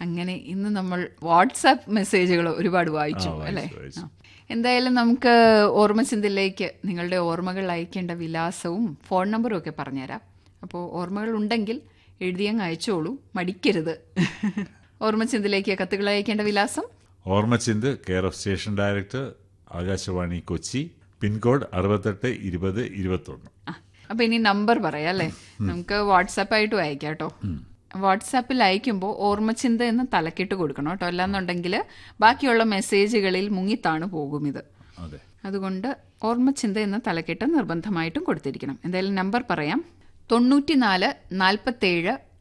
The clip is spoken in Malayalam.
അങ്ങനെ ഇന്ന് നമ്മൾ വാട്സാപ്പ് മെസ്സേജുകൾ ഒരുപാട് വായിച്ചു ആ, വായിച്ചു, അല്ലേ വായിച്ചു. ആ. എന്തായാലും നമുക്ക് ഓർമ്മചിന്തയിലേക്ക് നിങ്ങളുടെ ഓർമ്മകൾ അയക്കേണ്ട വിലാസവും ഫോൺ നമ്പറും ഒക്കെ പറഞ്ഞുതരാം അപ്പോൾ ഓർമ്മകൾ ഉണ്ടെങ്കിൽ എഴുതിയങ്ങ് അയച്ചോളൂ മടിക്കരുത് ഓർമ്മചിന്തയിലേക്ക് കത്തുകൾ അയക്കേണ്ട വിലാസം ഓർമ്മച്ചിന്ത് care of station director Akashvani Kochi pincode അറുപത്തെട്ട് ഇരുപത് ഇരുപത്തൊന്ന് ആ, അപ്പൊ ഇനി നമ്പർ പറയാം അല്ലേ നമുക്ക് വാട്സാപ്പ് ആയിട്ടും അയക്കാം കേട്ടോ വാട്സാപ്പിൽ അയക്കുമ്പോൾ ഓർമ്മചിന്ത എന്ന് തലക്കിട്ട് കൊടുക്കണം കേട്ടോ അല്ലാന്നുണ്ടെങ്കിൽ ബാക്കിയുള്ള മെസ്സേജുകളിൽ മുങ്ങിത്താണ് പോകും ഇത് അതെ അതുകൊണ്ട് ഓർമ്മചിന്ത എന്ന തലക്കെട്ട് നിർബന്ധമായിട്ടും കൊടുത്തിരിക്കണം എന്തായാലും നമ്പർ പറയാം തൊണ്ണൂറ്റിനാല് നാൽപ്പത്തേഴ്